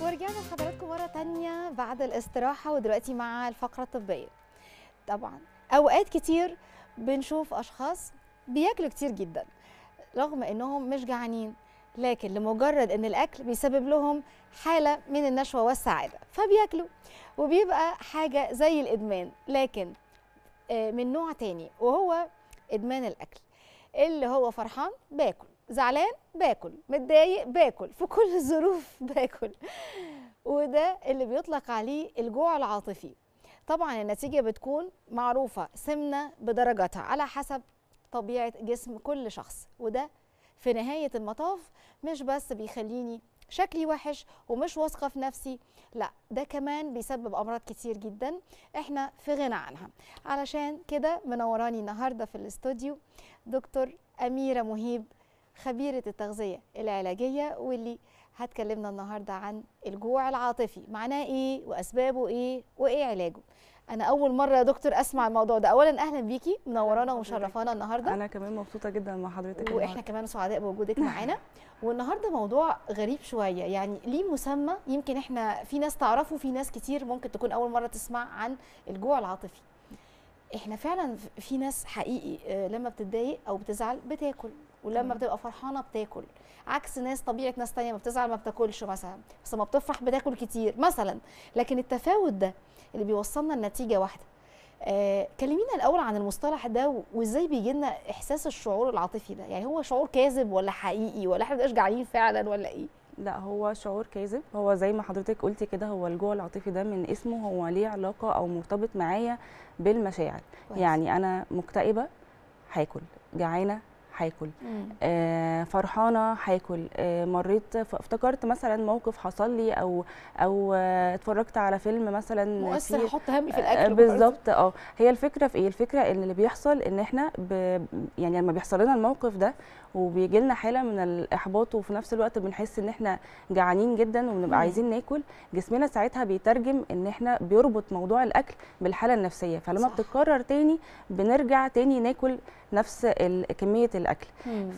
ورجعنا لحضراتكم مرة تانية بعد الاستراحة ودلوقتي مع الفقرة الطبية طبعا أوقات كتير بنشوف أشخاص بياكلوا كتير جدا رغم إنهم مش جعانين لكن لمجرد إن الأكل بيسبب لهم حالة من النشوة والسعادة فبياكلوا وبيبقى حاجة زي الإدمان لكن آه، من نوع تاني وهو إدمان الأكل اللي هو فرحان باكل زعلان باكل متضايق باكل في كل الظروف باكل وده اللي بيطلق عليه الجوع العاطفي طبعا النتيجة بتكون معروفة سمنة بدرجاتها على حسب طبيعة جسم كل شخص وده في نهاية المطاف مش بس بيخليني شكلي وحش ومش واثقة في نفسي لا ده كمان بيسبب أمراض كتير جدا احنا في غنى عنها علشان كده منوراني النهاردة في الاستوديو دكتور أميرة مهيب خبيرة التغذية العلاجية واللي هتكلمنا النهاردة عن الجوع العاطفي معناه ايه وأسبابه ايه وايه علاجه أنا أول مرة يا دكتور أسمع الموضوع ده أولا أهلا بيكي منورانا ومشرفانا النهاردة انا كمان مبسوطه جدا مع حضرتك واحنا النهاردة. كمان سعداء بوجودك معانا والنهارده موضوع غريب شويه يعني ليه مسمى يمكن احنا في ناس تعرفه في ناس كتير ممكن تكون اول مره تسمع عن الجوع العاطفي احنا فعلا في ناس حقيقي آه، لما بتتضايق او بتزعل بتاكل ولما تمام. بتبقى فرحانه بتاكل عكس ناس طبيعه ناس تانية ما بتزعل ما بتاكلش مثلا بس لما بتفرح بتاكل كتير مثلا لكن التفاوت ده اللي بيوصلنا لنتيجه واحده آه، كلمينا الاول عن المصطلح ده و- وازاي بيجي لنا احساس الشعور العاطفي ده يعني هو شعور كاذب ولا حقيقي ولا احنا مبقاش جعانين فعلا ولا ايه لا هو شعور كاذب هو زي ما حضرتك قلتي كده هو الجوع العاطفي ده من اسمه هو ليه علاقه او مرتبط معايا بالمشاعر كويس. يعني انا مكتئبه هاكل جعانه هاكل مم. آه، فرحانه هاكل آه، مريت ف- افتكرت مثلا موقف حصل لي او او آه، اتفرجت على فيلم مثلا مؤثر فيه احط همي في آه، الاكل برضه. بالظبط اه هي الفكره في ايه الفكره ان اللي بيحصل ان احنا ب... يعني لما بيحصل لنا الموقف ده وبيجي لنا حاله من الاحباط وفي نفس الوقت بنحس ان احنا جعانين جدا مم. وبنبقى عايزين ناكل جسمنا ساعتها بيترجم ان احنا بيربط موضوع الاكل بالحاله النفسيه فلما صح. بتتكرر تاني بنرجع تاني ناكل نفس ال- كميه الاكل مم.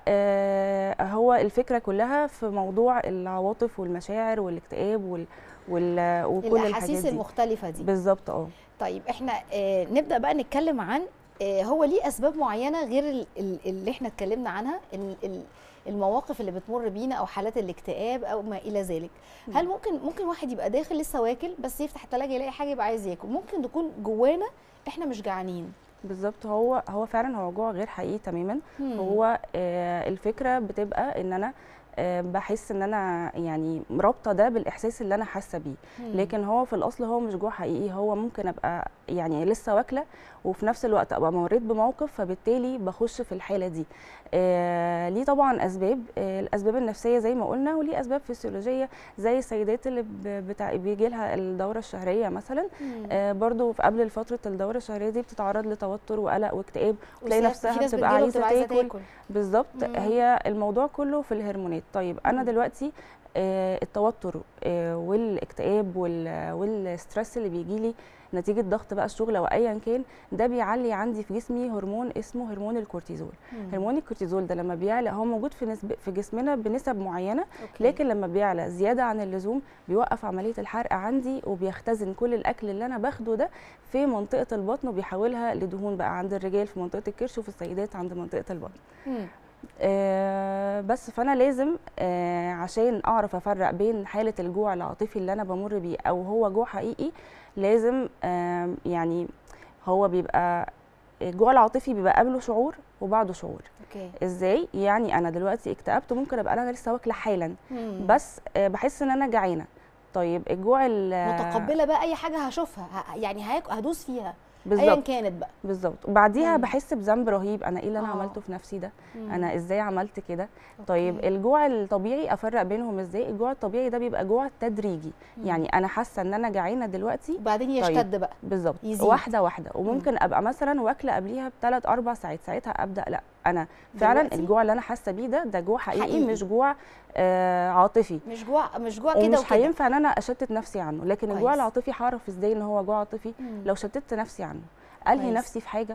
فهو الفكره كلها في موضوع العواطف والمشاعر والاكتئاب وال... وال... وكل الحاجات الاحاسيس دي المختلفه دي بالظبط اه طيب احنا آه نبدا بقى نتكلم عن آه هو ليه اسباب معينه غير ال- ال- اللي احنا اتكلمنا عنها ال- ال- المواقف اللي بتمر بينا او حالات الاكتئاب او ما الى ذلك هل ممكن ممكن واحد يبقى داخل لسه واكل بس يفتح الثلاجه يلاقي حاجه يبقى عايز ياكل ممكن تكون جوانا احنا مش جعانين بالظبط هو هو فعلا هو جوع غير حقيقي تماما مم. هو آه الفكره بتبقى ان انا آه بحس ان انا يعني رابطه ده بالاحساس اللي انا حاسه بيه مم. لكن هو في الاصل هو مش جوع حقيقي هو ممكن ابقى يعني لسه واكله وفي نفس الوقت ابقى مريت بموقف فبالتالي بخش في الحاله دي آه ليه طبعا اسباب آه الاسباب النفسيه زي ما قلنا وليه اسباب فسيولوجيه زي السيدات اللي ب- بتاع بيجي لها الدوره الشهريه مثلا مم. آه برضو في قبل فتره الدوره الشهريه دي بتتعرض لتوتر وقلق واكتئاب وتلاقي وساعات نفسها في ناس بتبقى بتجيله عايزه بتبقى عايزة تاكل تاكل. بالظبط مم. هي الموضوع كله في الهرمونات طيب انا مم. دلوقتي آه، التوتر آه، والاكتئاب وال- والستريس اللي بيجي لي نتيجه ضغط بقى الشغل او ايا كان ده بيعلي عندي في جسمي هرمون اسمه هرمون الكورتيزول مم. هرمون الكورتيزول ده لما بيعلى هو موجود في نسب في جسمنا بنسب معينه أوكي. لكن لما بيعلى زياده عن اللزوم بيوقف عمليه الحرق عندي وبيختزن كل الاكل اللي انا باخده ده في منطقه البطن وبيحولها لدهون بقى عند الرجال في منطقه الكرش وفي السيدات عند منطقه البطن مم. آه بس فانا لازم آه عشان اعرف افرق بين حاله الجوع العاطفي اللي انا بمر بيه او هو جوع حقيقي لازم آه يعني هو بيبقى الجوع العاطفي بيبقى قبله شعور وبعده شعور اوكي ازاي يعني انا دلوقتي اكتئبت ممكن ابقى انا لسه واكله حالا مم. بس آه بحس ان انا جعانه طيب الجوع ال- متقبله بقى اي حاجه هشوفها ه- يعني هاك- هدوس فيها ايا بالظبط كانت بقى بالظبط وبعديها مم. بحس بذنب رهيب انا ايه اللي انا آه. عملته في نفسي ده مم. انا ازاي عملت كده طيب أوكي. الجوع الطبيعي افرق بينهم ازاي الجوع الطبيعي ده بيبقى جوع تدريجي مم. يعني انا حاسه ان انا جعانه دلوقتي وبعدين طيب. يشتد بقى بالظبط يزيد. واحده واحده وممكن ابقى مثلا واكله قبليها بثلاث اربع ساعات ساعتها ابدا لا انا فعلا دلوقتي؟ الجوع اللي انا حاسه بيه ده ده جوع حقيقي, حقيقي. مش جوع آه عاطفي مش جوع مش جوع كده ومش وكده هينفع ان انا اشتت نفسي عنه لكن الجوع كويس. العاطفي هعرف ازاي ان هو جوع عاطفي مم. لو شتت نفسي عنه الهي كويس. نفسي في حاجه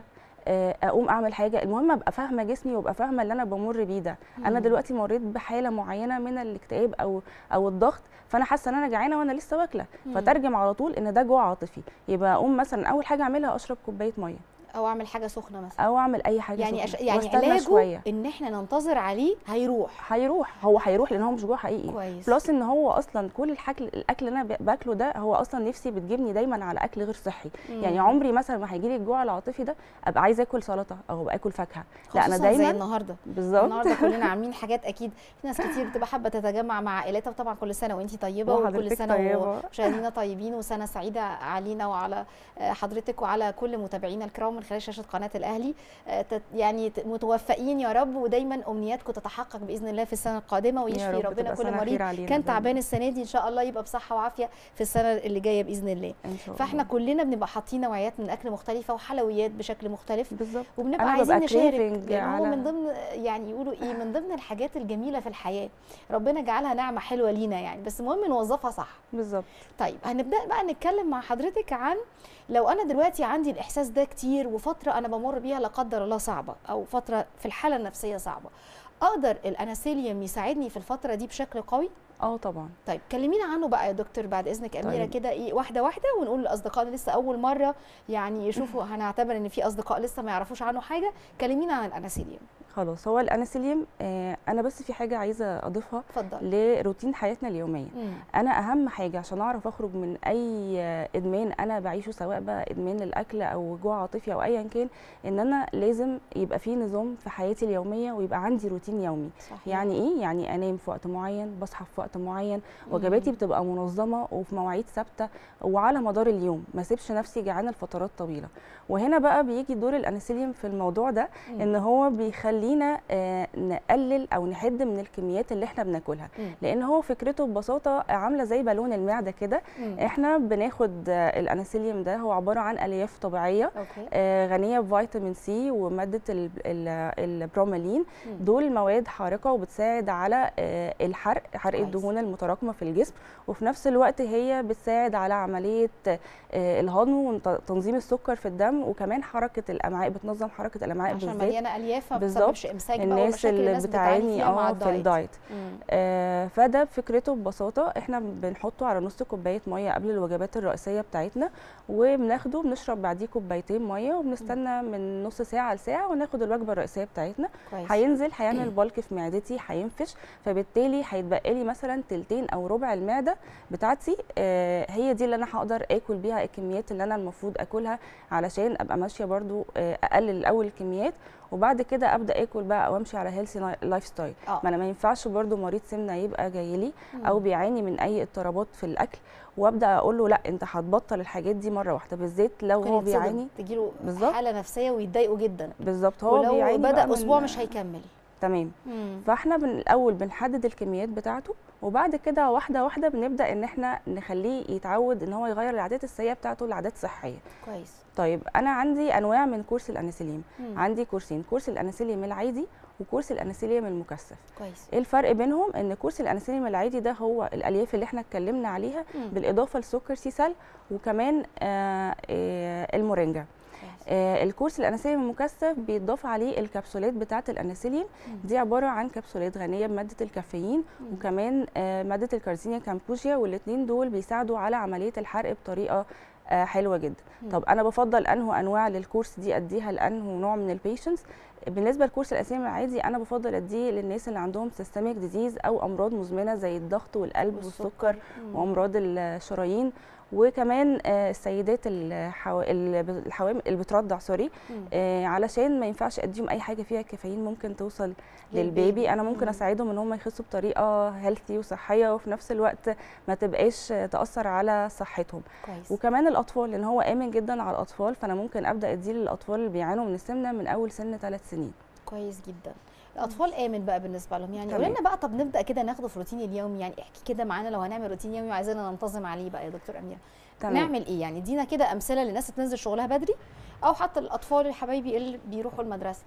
آه، اقوم اعمل حاجه المهم ابقى فاهمه جسمي وابقى فاهمه اللي انا بمر بيه ده انا مم. دلوقتي مريت بحاله معينه من الاكتئاب او او الضغط فانا حاسه ان انا جعانه وانا لسه واكله مم. فترجم على طول ان ده جوع عاطفي يبقى اقوم مثلا اول حاجه اعملها اشرب كوبايه ميه او اعمل حاجه سخنه مثلا او اعمل اي حاجه يعني سخنة أش... يعني واستنى علاجه شويه ان احنا ننتظر عليه هيروح هيروح هو هيروح لان هو مش جوع حقيقي كويس بلس ان هو اصلا كل الحاجه الاكل اللي انا باكله ده هو اصلا نفسي بتجيبني دايما على اكل غير صحي يعني مم. عمري مثلا ما هيجي لي الجوع العاطفي ده ابقى عايزه اكل سلطه او ابقى اكل فاكهه لا انا خصوصاً زي دايما النهارده بالظبط النهارده كلنا عاملين حاجات اكيد في ناس كتير بتبقى حابه تتجمع مع عائلتها وطبعا كل سنه وانتي طيبه وكل وحضرتك سنه طيبة. ومشاهدينا طيبين وسنه سعيده علينا وعلى آه، حضرتك وعلى كل متابعينا الكرام من خلال شاشه قناه الاهلي آه، تت- يعني ت- متوفقين يا رب ودايما امنياتكم تتحقق باذن الله في السنه القادمه يا ويشفي رب ربنا تبقى كل سنة مريض خير علينا كان دايماً. تعبان السنه دي ان شاء الله يبقى بصحه وعافيه في السنه اللي جايه باذن الله ان شاء الله فاحنا كلنا بنبقى حاطين نوعيات من اكل مختلفه وحلويات بشكل مختلف بالظبط وبنبقى أنا عايزين ببقى نشارك craving لان هو على- من ضمن يعني يقولوا ايه من ضمن الحاجات الجميله في الحياه ربنا جعلها نعمه حلوه لينا يعني بس المهم نوظفها صح بالظبط طيب هنبدا بقى نتكلم مع حضرتك عن لو انا دلوقتي عندي الاحساس ده كتير وفتره انا بمر بيها لا قدر الله صعبه او فتره في الحاله النفسيه صعبه اقدر الاناسيليوم يساعدني في الفتره دي بشكل قوي اه طبعا طيب كلمينا عنه بقى يا دكتور بعد اذنك اميره طيب. كده ايه واحده واحده ونقول لاصدقائنا لسه اول مره يعني يشوفوا هنعتبر ان في اصدقاء لسه ما يعرفوش عنه حاجه كلمينا عن الاناسيليوم خلاص هو الانسيليوم آه انا بس في حاجه عايزه اضيفها اتفضل لروتين حياتنا اليوميه مم. انا اهم حاجه عشان اعرف اخرج من اي ادمان انا بعيشه سواء بقى ادمان للاكل او جوع عاطفي او ايا كان ان انا لازم يبقى في نظام في حياتي اليوميه ويبقى عندي روتين يومي صحيح. يعني ايه يعني انام في وقت معين بصحى في وقت معين وجباتي مم. بتبقى منظمه وفي مواعيد ثابته وعلى مدار اليوم ما اسيبش نفسي جعانه لفترات طويله وهنا بقى بيجي دور الانسيليوم في الموضوع ده مم. ان هو بيخلينا آه، نقلل او نحد من الكميات اللي احنا بناكلها مم. لان هو فكرته ببساطه عامله زي بالون المعده كده مم. احنا بناخد آه، الانسيليوم ده هو عباره عن الياف طبيعيه اوكي آه، غنيه بفيتامين سي وماده ال- ال- البرومالين مم. دول مواد حارقه وبتساعد على آه، الحرق حرق كويس. الدهون المتراكمه في الجسم وفي نفس الوقت هي بتساعد على عمليه آه، الهضم وتنظيم السكر في الدم وكمان حركه الامعاء بتنظم حركه الامعاء عشان بالذات مليانه الياف ما بالظبط. بتسببش امساك بقى الناس ومشاكل اللي الناس بتعاني بتعاني فيها مع اه في الدايت مم. آه، فده فكرته ببساطه احنا بنحطه على نص كوبايه ميه قبل الوجبات الرئيسيه بتاعتنا وبناخده بنشرب بعديه كوبايتين ميه وبنستنى من نص ساعه لساعه وناخد الوجبه الرئيسيه بتاعتنا كويس هينزل هيعمل بالك في معدتي هينفش فبالتالي هيتبقى لي مثلا تلتين او ربع المعده بتاعتي آه، هي دي اللي انا هقدر اكل بيها الكميات اللي انا المفروض اكلها علشان ابقى ماشيه برضو آه، اقلل الاول الكميات وبعد كده ابدا اكل بقى او امشي على هيلثي لايف ستايل اه ما انا ما ينفعش برضو مريض سمنه يبقى جاي لي مم. او بيعاني من اي اضطرابات في الاكل وابدا اقول له لا انت هتبطل الحاجات دي مره واحده بالذات لو ممكن هو يتصدم، بيعاني تجيله بالظبط. حاله نفسيه ويتضايقوا جدا بالظبط هو ولو بيعاني بقى بدا من- اسبوع مش هيكمل تمام مم. فاحنا من الاول بنحدد الكميات بتاعته وبعد كده واحده واحده بنبدا ان احنا نخليه يتعود ان هو يغير العادات السيئه بتاعته لعادات صحيه كويس طيب انا عندي انواع من كورس الانسولين مم. عندي كورسين كورس الانسولين العادي وكورس الانسولين المكثف كويس ايه الفرق بينهم ان كورس الانسولين العادي ده هو الالياف اللي احنا اتكلمنا عليها مم. بالاضافه لسكر سيسال وكمان آه آه المورينجا كويس. آه الكورس الانسولين المكثف بيتضاف عليه الكبسولات بتاعه الانسولين مم. دي عباره عن كبسولات غنيه بماده الكافيين مم. وكمان آه ماده الكارزينيا كامبوجيا والاثنين دول بيساعدوا على عمليه الحرق بطريقه آه حلوه جدا مم. طب انا بفضل انه انواع للكورس دي اديها لانه نوع من البيشنتس بالنسبه لكورس الاسامي العادي انا بفضل اديه للناس اللي عندهم سيستميك ديزيز او امراض مزمنه زي الضغط والقلب والسكر مم. وامراض الشرايين وكمان آه، السيدات الحو... الحوامل اللي بترضع سوري مم. آه، علشان ما ينفعش اديهم اي حاجه فيها كافيين ممكن توصل للبيبي. للبيبي انا ممكن مم. اساعدهم ان هم يخسوا بطريقه هيلثي وصحيه وفي نفس الوقت ما تبقاش تاثر على صحتهم كويس وكمان الاطفال لان هو امن جدا على الاطفال فانا ممكن ابدا اديه للاطفال اللي بيعانوا من السمنه من اول سن ثلاث سنين كويس جدا الاطفال امن بقى بالنسبه لهم يعني تمام. قولي لنا بقى طب نبدا كده ناخده في روتين اليوم يعني احكي كده معانا لو هنعمل روتين يومي وعايزيننا ننتظم عليه بقى يا دكتور اميره تمام نعمل ايه يعني ادينا كده امثله لناس تنزل شغلها بدري او حتى الاطفال الحبايبي اللي بيروحوا المدرسه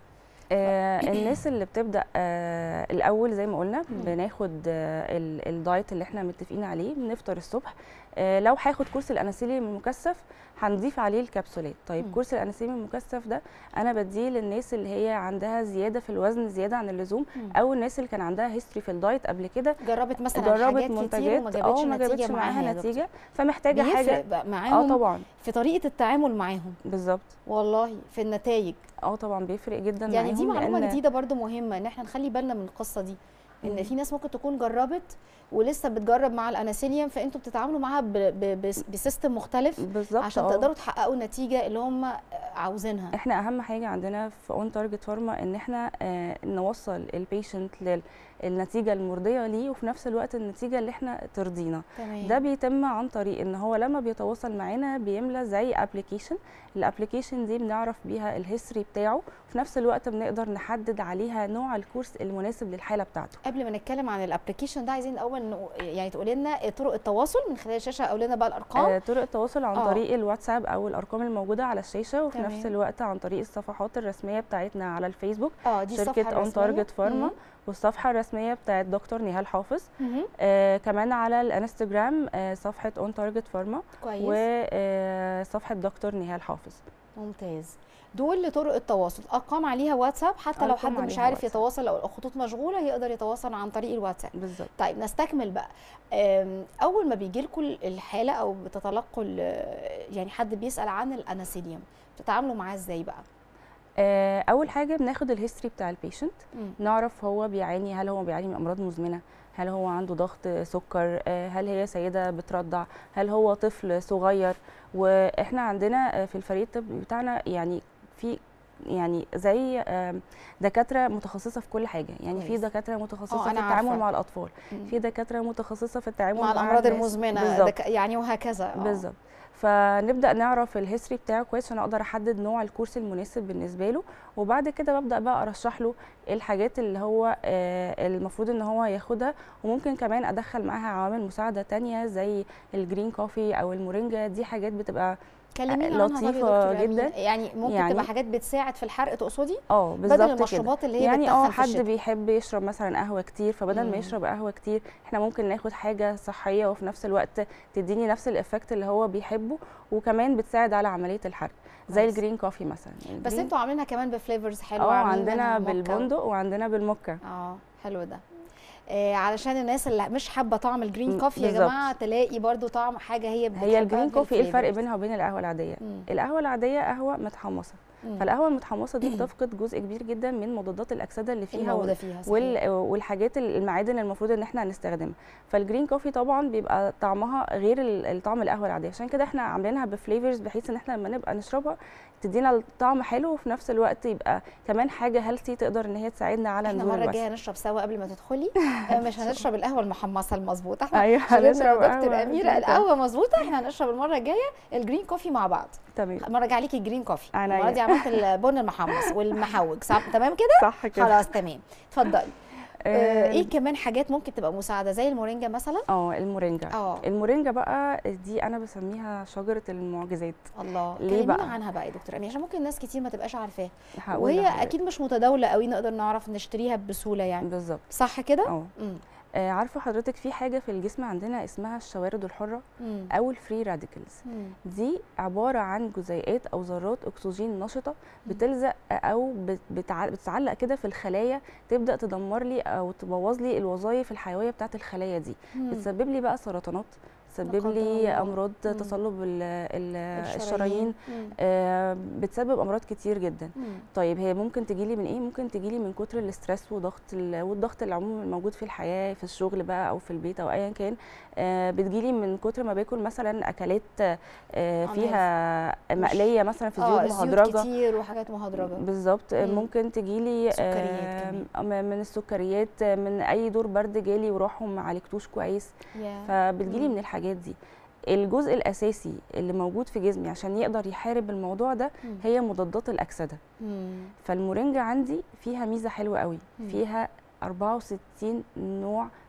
آه الناس اللي بتبدا آه الاول زي ما قلنا مم. بناخد آه ال- الدايت اللي احنا متفقين عليه بنفطر الصبح آه لو هاخد كورس الاناسيليوم المكثف هنضيف عليه الكبسولات طيب مم. كورس الاناسيليوم المكثف ده انا بديه للناس اللي هي عندها زياده في الوزن زياده عن اللزوم مم. او الناس اللي كان عندها هيستوري في الدايت قبل كده جربت مثلا جربت حاجات كتير منتجات وما اه جابتش ما نتيجه جابتش معاها يا معاها دكتور. نتيجه فمحتاجه بيفرق حاجه بقى اه معاهم طبعا في طريقه التعامل معاهم بالظبط والله في النتائج اه طبعا بيفرق جدا يعني دي معاهم معلومه لأن- جديده برضو مهمه ان احنا نخلي بالنا من القصه دي ان مم. في ناس ممكن تكون جربت ولسه بتجرب مع الاناسيليوم فانتوا بتتعاملوا معاها ب- ب- بس- بسيستم مختلف بالظبط عشان اه. تقدروا تحققوا النتيجه اللي هم عاوزينها احنا اهم حاجه عندنا في اون تارجت فارما ان احنا آه نوصل البيشنت للنتيجه المرضيه ليه وفي نفس الوقت النتيجه اللي احنا ترضينا تمام ده بيتم عن طريق ان هو لما بيتواصل معانا بيملى زي ابلكيشن الابلكيشن دي بنعرف بيها الهيستوري بتاعه وفي نفس الوقت بنقدر نحدد عليها نوع الكورس المناسب للحاله بتاعته قبل ما نتكلم عن الابلكيشن ده عايزين الاول نقو- يعني تقولي لنا طرق التواصل من خلال الشاشه او لنا بقى الارقام آه طرق التواصل عن آه. طريق الواتساب او الارقام الموجوده على الشاشه وفي تمام. نفس الوقت عن طريق الصفحات الرسميه بتاعتنا على الفيسبوك اه دي الصفحه شركه اون الرسمية. تارجت فارما مم. والصفحه الرسميه بتاعت دكتور نهال حافظ مهم. آه كمان على الانستجرام آه صفحه اون تارجت فارما كويس وصفحه دكتور نهال حافظ ممتاز دول طرق التواصل ارقام عليها واتساب حتى لو أرقام حد مش عليها عارف واتساب. يتواصل او الخطوط مشغوله يقدر يتواصل عن طريق الواتساب بالظبط طيب نستكمل بقى أم، اول ما بيجي لكم الحاله او بتتلقوا ال- يعني حد بيسال عن الاناسيليوم بتتعاملوا معاه ازاي بقى آه اول حاجه بناخد الهيستوري بتاع البيشنت مم. نعرف هو بيعاني هل هو بيعاني من امراض مزمنه هل هو عنده ضغط سكر آه، هل هي سيده بترضع هل هو طفل صغير واحنا عندنا آه، في الفريق الطبي بتاعنا يعني في يعني زي آم، دكاتره متخصصه في كل حاجه يعني في كويس. دكاتره آه، متخصصه في أنا التعامل عارفة. مع الاطفال مم. في دكاتره متخصصه في التعامل مع الامراض الناس. المزمنه بالظبط دك... يعني وهكذا آه. بالظبط فنبدا نعرف الهيستوري بتاعه كويس عشان اقدر احدد نوع الكورس المناسب بالنسبه له وبعد كده ببدا بقى ارشح له الحاجات اللي هو آه، المفروض ان هو ياخدها وممكن كمان ادخل معاها عوامل مساعده تانية زي الجرين كوفي او المورينجا دي حاجات بتبقى كلمينا عنها طب يا لطيفة دكتور أمين. جدا. يعني ممكن يعني- تبقى حاجات بتساعد في الحرق تقصدي اه بدل بالظبط كده المشروبات اللي هي يعني اه بتتخن في حد الشتاء. بيحب يشرب مثلا قهوه كتير فبدل مم. ما يشرب قهوه كتير احنا ممكن ناخد حاجه صحيه وفي نفس الوقت تديني نفس الايفكت اللي هو بيحبه وكمان بتساعد على عمليه الحرق زي كويس. الجرين كوفي مثلا بس الجرين- انتوا عاملينها كمان بفليفرز حلوه اه عاملين منها عندنا موكا و- بالبندق وعندنا بالموكا اه حلو ده آه علشان الناس اللي مش حابه طعم الجرين م، كوفي يا بالظبط. جماعه تلاقي برضو طعم حاجه هي بتحبها هي الجرين في كوفي ايه الفرق الفليفرز. بينها وبين القهوه العاديه مم. القهوه العاديه قهوه متحمصه مم. فالقهوه المتحمصه دي بتفقد جزء كبير جدا من مضادات الاكسده اللي فيها الموجوده وال- فيها صحيح. وال- والحاجات المعادن المفروض ان احنا هنستخدمها فالجرين كوفي طبعا بيبقى طعمها غير ال- الطعم القهوه العاديه عشان كده احنا عاملينها بفليفرز بحيث ان احنا لما نبقى نشربها تدينا الطعم حلو وفي نفس الوقت يبقى كمان حاجه هيلثي تقدر ان هي تساعدنا على احنا نزول المره الوزن الجايه هنشرب سوا قبل ما تدخلي آه، مش هنشرب القهوه المحمصه المظبوطه احنا ايوه شربنا هنشرب يا دكتور قهوة اميره جدا. القهوه مظبوطه احنا هنشرب المره الجايه الجرين كوفي مع بعض تمام المره الجايه عليكي الجرين كوفي عينيا. المره دي عملت البن المحمص والمحوج صح تمام كده صح كده خلاص تمام اتفضلي آه، آه، ايه كمان حاجات ممكن تبقى مساعده زي المورينجا مثلا اه المورينجا اه المورينجا بقى دي انا بسميها شجره المعجزات الله ليه كلمينا بقى؟ عنها بقى يا دكتور امين عشان ممكن ناس كتير ما تبقاش عارفاها هقول وهي لحضرتك. اكيد مش متداوله قوي نقدر نعرف نشتريها بسهوله يعني بالظبط صح كده اه مم. آه، عارفه حضرتك في حاجه في الجسم عندنا اسمها الشوارد الحره مم. او الفري راديكلز مم. دي عباره عن جزيئات او ذرات اكسجين نشطه بتلزق او بت- بتع- بتتعلق كده في الخلايا تبدا تدمر لي او تبوظ لي الوظائف الحيويه بتاعه الخلايا دي مم. بتسبب لي بقى سرطانات تسبب قدر لي الله. امراض مم. تصلب ال- ال- الشرايين مم. آه، بتسبب امراض كتير جدا مم. طيب هي ممكن تجيلي من ايه ممكن تجيلي من كتر الاسترس وضغط ال- والضغط العمومي الموجود في الحياه في الشغل بقى او في البيت او ايا كان آه، بتجيلي من كتر ما باكل مثلا اكلات آه، unhealthy. فيها مش- مقليه مثلا في اه زيوت زيوت مهدرجه كتير وحاجات مهدرجه بالظبط مم. ممكن تجيلي سكريات آه، كمان. م- من السكريات آه، من اي دور برد جالي وراحوا ما عالجتوش كويس يا. فبتجيلي مم. من الحاجات دي الجزء الاساسي اللي موجود في جسمي عشان يقدر يحارب الموضوع ده مم. هي مضادات الاكسده مم. فالمورينجا عندي فيها ميزه حلوه قوي مم. فيها 64 نوع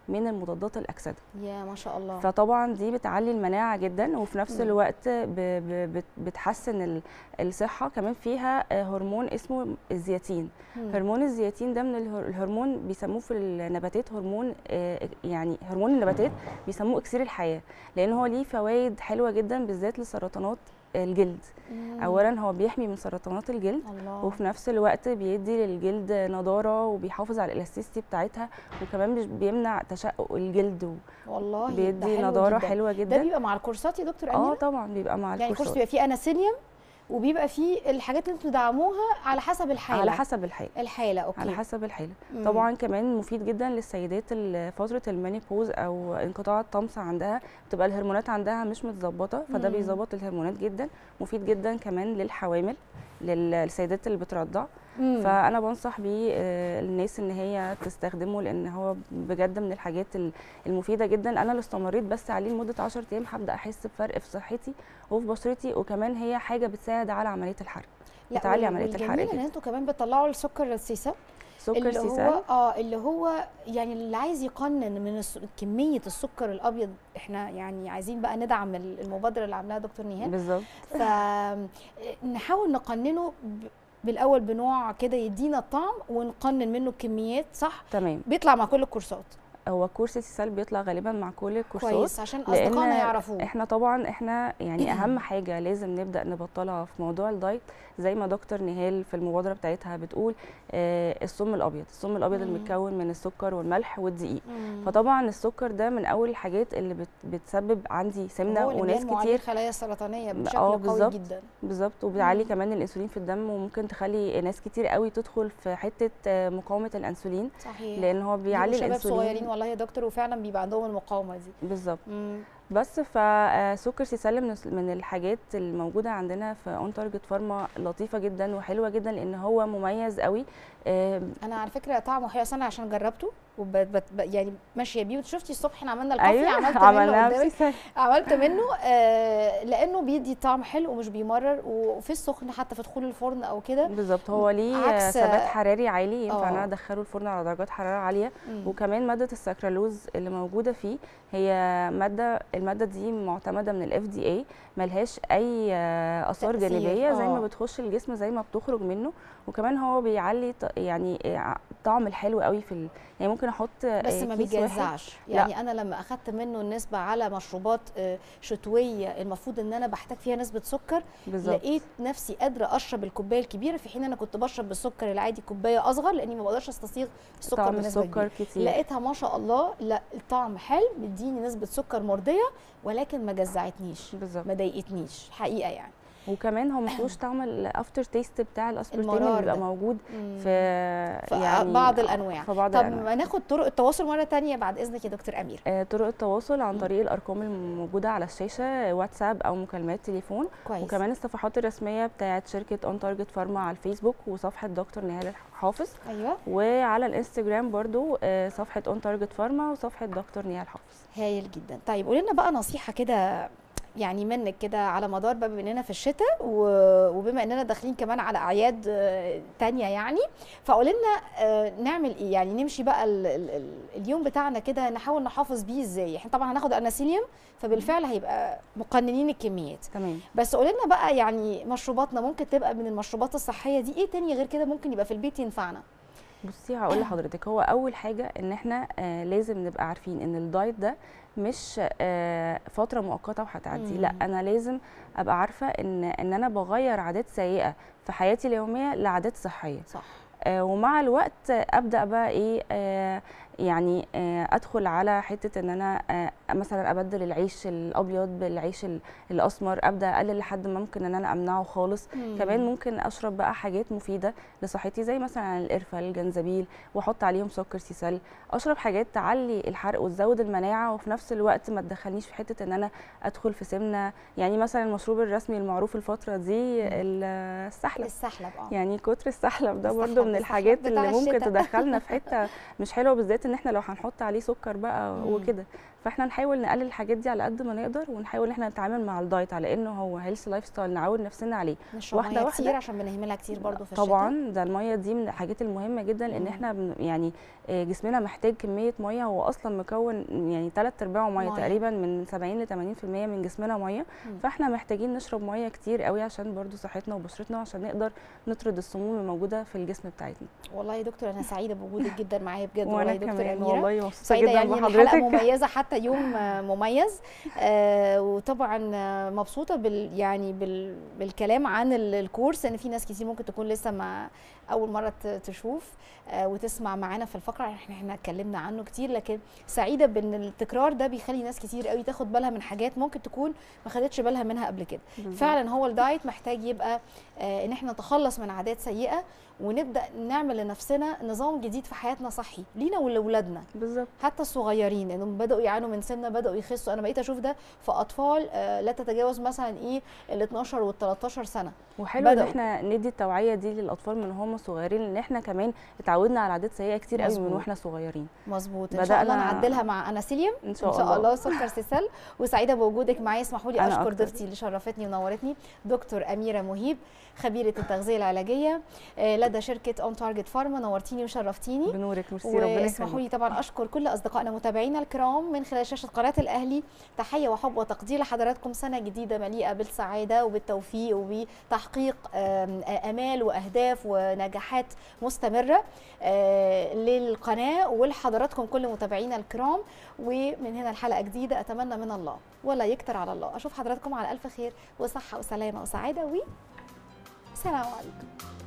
من المضادات الاكسده يا ما شاء الله فطبعا دي بتعلي المناعه جدا وفي نفس مم. الوقت ب- ب- بت- بتحسن ال- الصحه كمان فيها آه، هرمون اسمه الزياتين مم. هرمون الزياتين ده من الهر- الهرمون بيسموه في النباتات هرمون آه، يعني هرمون النباتات بيسموه اكسير الحياه لان هو ليه فوائد حلوه جدا بالذات لسرطانات الجلد مم. اولا هو بيحمي من سرطانات الجلد الله وفي نفس الوقت بيدي للجلد نضاره وبيحافظ على الالاستيستي بتاعتها وكمان بيش- بيمنع تشقق الجلد والله ده وبيدي حلو نضاره جداً. حلوه ده جدا بيبقى مع الكورسات يا دكتور اه اميره طبعا بيبقى مع يعني كورس الكورسات بيبقى فيه اناسيليوم وبيبقى فيه الحاجات اللي انتوا دعموها على حسب الحاله على حسب الحاله الحاله اوكي على حسب الحاله مم. طبعا كمان مفيد جدا للسيدات اللي فتره المانيبوز او انقطاع الطمس عندها بتبقى الهرمونات عندها مش متظبطه فده مم. بيظبط الهرمونات جدا مفيد جدا كمان للحوامل لل- للسيدات اللي بترضع مم. فانا بنصح بيه آه، الناس ان هي تستخدمه لان هو بجد من الحاجات ال- المفيده جدا انا اللي استمريت بس عليه لمده 10 ايام هبدا احس بفرق في صحتي وفي بشرتي وكمان هي حاجه بتساعد على عمليه الحرق لا بتعلي وال- عملية الحرق والجميل ان جدا. انتوا كمان بتطلعوا السكر السيسه سكر اللي سيسال هو اه اللي هو يعني اللي عايز يقنن من الس- كميه السكر الابيض احنا يعني عايزين بقى ندعم ال- المبادره اللي عاملاها دكتور نيهان بالظبط فنحاول نقننه ب- بالاول بنوع كده يدينا الطعم ونقنن منه الكميات صح تمام بيطلع مع كل الكورسات هو كورس سيسال بيطلع غالبا مع كل الكورسات كويس عشان لأن اصدقائنا يعرفوه احنا طبعا احنا يعني اهم حاجه لازم نبدا نبطلها في موضوع الدايت زي ما دكتور نهال في المبادره بتاعتها بتقول آه السم الابيض السم الابيض مم. المتكون من السكر والملح والدقيق مم. فطبعا السكر ده من اول الحاجات اللي بت بتسبب عندي سمنه هو اللي وناس بينمو عليه كتير الخلايا السرطانيه بشكل آه، قوي بالظبط. جدا بالظبط وبتعلي مم. كمان الانسولين في الدم وممكن تخلي ناس كتير قوي تدخل في حته آه، مقاومه الانسولين صحيح لان هو بيعلي بيبقوا شباب الانسولين صغيرين والله يا دكتور وفعلا بيبقى عندهم المقاومه دي بالظبط مم. بس فسكر سيسال من من الحاجات الموجوده عندنا في اون تارجت فارما لطيفه جدا وحلوه جدا لان هو مميز قوي آه، انا على فكره طعمه حلو أصل انا عشان جربته وب... يعني ماشيه بيه وشفتي الصبح احنا عملنا الكوفي ايوه عملت منه عملناها قدامك بسيسال عملت منه آه لانه بيدي طعم حلو ومش بيمرر وفي السخن حتى في دخول الفرن او كده بالظبط هو ليه عكس- ثبات حراري عالي ينفع ان آه. انا ادخله الفرن على درجات حراره عاليه مم. وكمان ماده السكرالوز اللي موجوده فيه هي ماده الماده دي معتمده من الاف دي اي ملهاش اي آه، اثار تأثير، جانبيه زي ما آه. بتخش الجسم زي ما بتخرج منه وكمان هو بيعلي ط- يعني آه، طعم الحلو قوي في ال... يعني ممكن احط آه، بس ما كيس واحد. بيجزعش لا. يعني انا لما اخدت منه النسبه على مشروبات آه، شتويه المفروض ان انا بحتاج فيها نسبه سكر بالظبط لقيت نفسي قادره اشرب الكوبايه الكبيره في حين انا كنت بشرب بالسكر العادي كوبايه اصغر لاني ما بقدرش استصيغ السكر طعم بنسبه السكر كبيره كتير لقيتها ما شاء الله لا الطعم حلو بيديني نسبه سكر مرضيه ولكن ما جزعتنيش بالظبط ما ضايقتنيش حقيقه يعني وكمان هو ما فيهوش طعم الافتر تيست بتاع الاسبرتين اللي المرار بيبقى ده. موجود مم. في في يعني بعض الانواع في بعض طب الانواع ما ناخد طرق التواصل مره تانية بعد اذنك يا دكتور امير آه، طرق التواصل عن طريق الارقام الموجوده على الشاشه واتساب او مكالمات تليفون كويس وكمان الصفحات الرسميه بتاعه شركه اون تارجت فارما على الفيسبوك وصفحه دكتور نهال حافظ ايوه وعلى الانستجرام برضو آه، صفحه اون تارجت فارما وصفحه دكتور نهال حافظ هايل جدا طيب قولي لنا بقى نصيحه كده يعني منك كده على مدار بقى بما اننا في الشتاء و- وبما اننا داخلين كمان على اعياد آه، تانية يعني فقولي لنا آه، نعمل ايه يعني نمشي بقى ال ال ال اليوم بتاعنا كده نحاول نحافظ بيه ازاي احنا طبعا هناخد اناسيليوم فبالفعل هيبقى مقننين الكميات تمام بس قولي لنا بقى يعني مشروباتنا ممكن تبقى من المشروبات الصحيه دي ايه تاني غير كده ممكن يبقى في البيت ينفعنا بصي هقول لحضرتك هو اول حاجه ان احنا آه لازم نبقى عارفين ان الدايت ده مش آه فتره مؤقته وهتعدي لا مم. انا لازم ابقى عارفه ان ان انا بغير عادات سيئه في حياتي اليوميه لعادات صحيه صح آه ومع الوقت آه، ابدا بقى ايه آه يعني آه ادخل على حته ان انا آه مثلا ابدل العيش الابيض بالعيش ال- الاسمر ابدا اقلل لحد ما ممكن ان انا امنعه خالص كمان ممكن اشرب بقى حاجات مفيده لصحتي زي مثلا القرفه الجنزبيل واحط عليهم سكر سيسال اشرب حاجات تعلي الحرق وتزود المناعه وفي نفس الوقت ما تدخلنيش في حته ان انا ادخل في سمنه يعني مثلا المشروب الرسمي المعروف الفتره دي مم. ال- السحلب السحلب اه يعني كتر السحلب ده السحلب- برضو من السحلب الحاجات بتاع اللي ممكن الشتا. تدخلنا في حته مش حلوه بالذات ان احنا لو هنحط عليه سكر بقى مم. وكده فاحنا نحاول نقلل الحاجات دي على قد ما نقدر ونحاول ان احنا نتعامل مع الدايت على انه هو هيلث لايف ستايل نعود نفسنا عليه نشرب واحدة ميه واحدة. كتير عشان بنهملها كتير برضو في الشتاء طبعا ده الميه دي من الحاجات المهمه جدا لان مم. احنا بن- يعني آه، جسمنا محتاج كميه ميه هو اصلا مكون يعني ثلاث ارباعه ميه مية. تقريبا من 70 ل 80% من جسمنا ميه مم. فاحنا محتاجين نشرب ميه كتير قوي عشان برضو صحتنا وبشرتنا عشان نقدر نطرد السموم الموجوده في الجسم بتاعتنا والله يا دكتور انا سعيده بوجودك جدا معايا بجد والله وانا يا دكتور كمان اميره والله مبسوطه سعيده جدا يعني الحلقه بحضرتك مميزه حتى يوم آه، مميز آه وطبعا آه، مبسوطه بال يعني بال بالكلام عن ال- الكورس ان في ناس كتير ممكن تكون لسه ما اول مره ت- تشوف آه وتسمع معانا في الفقره احنا احنا اتكلمنا عنه كتير لكن سعيده بان التكرار ده بيخلي ناس كتير قوي تاخد بالها من حاجات ممكن تكون ما خدتش بالها منها قبل كده بالظبط. فعلا هو الدايت محتاج يبقى آه ان احنا نتخلص من عادات سيئه ونبدا نعمل لنفسنا نظام جديد في حياتنا صحي لينا ولاولادنا بالظبط حتى الصغيرين انهم بداوا يعانوا من سمنه بداوا يخسوا انا بقيت اشوف ده في اطفال آه، لا تتجاوز مثلا ايه ال 12 وال 13 سنه وحلو ان بدأوا. احنا ندي التوعيه دي للاطفال من هم صغيرين لان احنا كمان اتعودنا على عادات سيئه كتير قوي من مظبوط. واحنا صغيرين مظبوط ان شاء الله بدأنا- نعدلها مع اناسيليوم ان شاء, ان شاء الله سكر سيسل وسعيده بوجودك معايا اسمحوا لي أنا اشكر أكتر. ضيفتي اللي شرفتني ونورتني دكتور اميره مهيب خبيره التغذيه العلاجيه آه، لدى شركه اون تارجت فارما نورتيني وشرفتيني بنورك ميرسي ربنا واسمحوا يخليك لي طبعا اشكر كل اصدقائنا متابعينا الكرام من خلال شاشه قناه الاهلي تحيه وحب وتقدير لحضراتكم سنه جديده مليئه بالسعاده وبالتوفيق وبتحقيق آم، امال واهداف ونجاحات مستمره آه، للقناه ولحضراتكم كل متابعينا الكرام ومن هنا الحلقه جديده اتمنى من الله ولا يكتر على الله اشوف حضراتكم على الف خير وصحه وسلامه وسعاده و سلام عليكم